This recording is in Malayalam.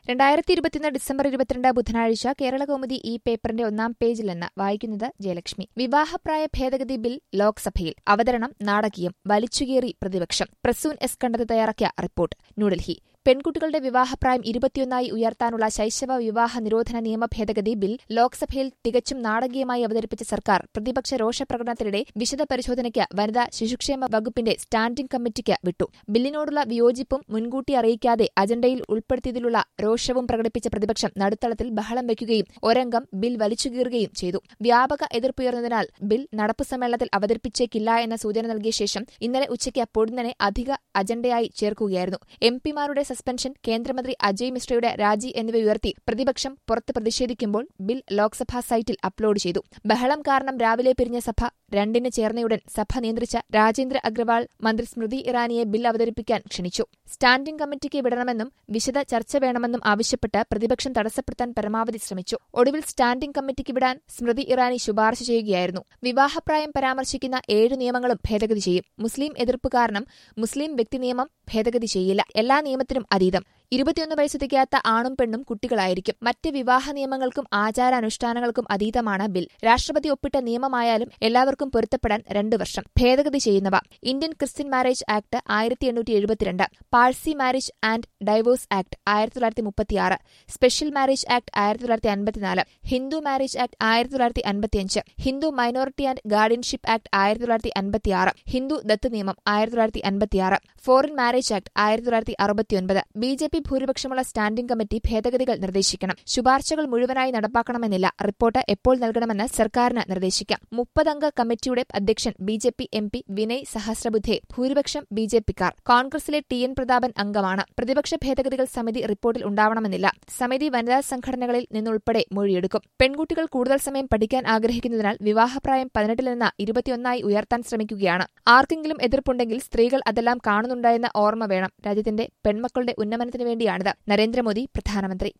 രണ്ടായിരത്തി ഇരുപത്തിയൊന്ന് ഡിസംബർ ഇരുപത്തിരണ്ട് ബുധനാഴ്ച കേരളകൗമുദി ഈ പേപ്പറിന്റെ ഒന്നാം പേജിൽ നിന്ന് വായിക്കുന്നത് ജയലക്ഷ്മി വിവാഹപ്രായ ഭേദഗതി ബിൽ ലോക്സഭയിൽ അവതരണം നാടകീയം വലിച്ചുകീറി പ്രതിപക്ഷം പ്രസൂൻ എസ് കണ്ടത് തയ്യാറാക്കിയ റിപ്പോർട്ട് ന്യൂഡൽഹി പെൺകുട്ടികളുടെ വിവാഹപ്രായം ഇരുപത്തിയൊന്നായി ഉയർത്താനുള്ള ശൈശവ വിവാഹ നിരോധന നിയമ ഭേദഗതി ബിൽ ലോക്സഭയിൽ തികച്ചും നാടകീയമായി അവതരിപ്പിച്ച സർക്കാർ പ്രതിപക്ഷ രോഷപ്രകടനത്തിനിടെ വിശദ പരിശോധനയ്ക്ക് വനിതാ ശിശുക്ഷേമ വകുപ്പിന്റെ സ്റ്റാൻഡിംഗ് കമ്മിറ്റിക്ക് വിട്ടു ബില്ലിനോടുള്ള വിയോജിപ്പും മുൻകൂട്ടി അറിയിക്കാതെ അജണ്ടയിൽ ഉൾപ്പെടുത്തിയതിലുള്ള രോഷവും പ്രകടിപ്പിച്ച പ്രതിപക്ഷം നടുത്തളത്തിൽ ബഹളം വയ്ക്കുകയും ഒരംഗം ബിൽ വലിച്ചുകീറുകയും ചെയ്തു വ്യാപക എതിർപ്പുയർന്നതിനാൽ ബിൽ നടപ്പു സമ്മേളനത്തിൽ അവതരിപ്പിച്ചേക്കില്ല എന്ന സൂചന നൽകിയ ശേഷം ഇന്നലെ ഉച്ചയ്ക്ക് പൊടുന്നനെ അധിക അജണ്ടയായി ചേർക്കുകയായിരുന്നു എം പിമാരുടെ സസ്പെൻഷൻ കേന്ദ്രമന്ത്രി അജയ് മിശ്രയുടെ രാജി എന്നിവ ഉയർത്തി പ്രതിപക്ഷം പുറത്ത് പ്രതിഷേധിക്കുമ്പോൾ ബിൽ ലോക്സഭാ സൈറ്റിൽ അപ്ലോഡ് ചെയ്തു ബഹളം കാരണം രാവിലെ പിരിഞ്ഞ സഭ രണ്ടിന് ചേർന്നയുടൻ സഭ നിയന്ത്രിച്ച രാജേന്ദ്ര അഗ്രവാൾ മന്ത്രി സ്മൃതി ഇറാനിയെ ബിൽ അവതരിപ്പിക്കാൻ ക്ഷണിച്ചു സ്റ്റാൻഡിംഗ് കമ്മിറ്റിക്ക് വിടണമെന്നും വിശദ ചർച്ച വേണമെന്നും ആവശ്യപ്പെട്ട് പ്രതിപക്ഷം തടസ്സപ്പെടുത്താൻ പരമാവധി ശ്രമിച്ചു ഒടുവിൽ സ്റ്റാൻഡിംഗ് കമ്മിറ്റിക്ക് വിടാൻ സ്മൃതി ഇറാനി ശുപാർശ ചെയ്യുകയായിരുന്നു വിവാഹപ്രായം പരാമർശിക്കുന്ന ഏഴ് നിയമങ്ങളും ഭേദഗതി ചെയ്യും മുസ്ലിം എതിർപ്പ് കാരണം മുസ്ലിം വ്യക്തി നിയമം ഭേദഗതി ചെയ്യില്ല എല്ലാ നിയമത്തിനും അതീതം ഇരുപത്തിയൊന്ന് വയസ്സ് തികയാത്ത ആണും പെണ്ണും കുട്ടികളായിരിക്കും മറ്റ് വിവാഹ നിയമങ്ങൾക്കും ആചാരാനുഷ്ഠാനങ്ങൾക്കും അതീതമാണ് ബിൽ രാഷ്ട്രപതി ഒപ്പിട്ട നിയമമായാലും എല്ലാവർക്കും പൊരുത്തപ്പെടാൻ രണ്ടു വർഷം ഭേദഗതി ചെയ്യുന്നവ ഇന്ത്യൻ ക്രിസ്ത്യൻ മാരേജ് ആക്ട് ആയിരത്തി എണ്ണൂറ്റി എഴുപത്തിരണ്ട് Parsi marriage and divorce act ആയിരത്തി തൊള്ളായിരത്തി മുപ്പത്തിയാറ് സ്പെഷ്യൽ മാരേജ് ആക്ട് ആയിരത്തി തൊള്ളായിരത്തി അൻപത്തിനാല് ഹിന്ദു മാരേജ് ആക്ട് ആയിരത്തി തൊള്ളായിരത്തി അൻപത്തിയഞ്ച് Hindu minority and guardianship act ആയിരത്തി തൊള്ളായിരത്തി അൻപത്തിയാറ് ഹിന്ദു ദത്ത് നിയമം ആയിരത്തി തൊള്ളായിരത്തി അൻപത്തിയാറ് ഫോറിൻ മാരേജ് ആക്ട് ആയിരത്തി തൊള്ളായിരത്തി അറുപത്തിയൊൻപത് ബി ജെ പി ഭൂരിപക്ഷമുള്ള സ്റ്റാൻഡിംഗ് കമ്മിറ്റി ഭേദഗതികൾ നിർദ്ദേശിക്കണം ശുപാർശകൾ മുഴുവനായി നടപ്പാക്കണമെന്നില്ല റിപ്പോർട്ട് എപ്പോൾ നൽകണമെന്ന് സർക്കാരിന് നിർദ്ദേശിക്കാം മുപ്പതംഗ കമ്മിറ്റിയുടെ അധ്യക്ഷൻ B J P M P Vinay Sahasrabuddhe ഭൂരിപക്ഷം ബി ജെ പിക്കാർ കോൺഗ്രസിലെ ടി എൻ പ്രതാപൻ അംഗമാണ് പ്രതിപക്ഷ ഭേദഗതികൾ സമിതി റിപ്പോർട്ടിൽ ഉണ്ടാവണമെന്നില്ല സമിതി വനിതാ സംഘടനകളിൽ നിന്നുൾപ്പെടെ മൊഴിയെടുക്കും പെൺകുട്ടികൾ കൂടുതൽ സമയം പഠിക്കാൻ ആഗ്രഹിക്കുന്നതിനാൽ വിവാഹപ്രായം പതിനെട്ടിൽ നിന്ന് ഇരുപത്തിയൊന്നായി ഉയർത്താൻ ശ്രമിക്കുകയാണ് ആർക്കെങ്കിലും എതിർപ്പുണ്ടെങ്കിൽ സ്ത്രീകൾ അതെല്ലാം കാണുന്നുണ്ടായെന്ന ഓർമ്മ വേണം രാജ്യത്തിന്റെ പെൺമക്കളുടെ ഉന്നമനത്തിനു വേണ്ടിയാണിത് നരേന്ദ്രമോദി പ്രധാനമന്ത്രി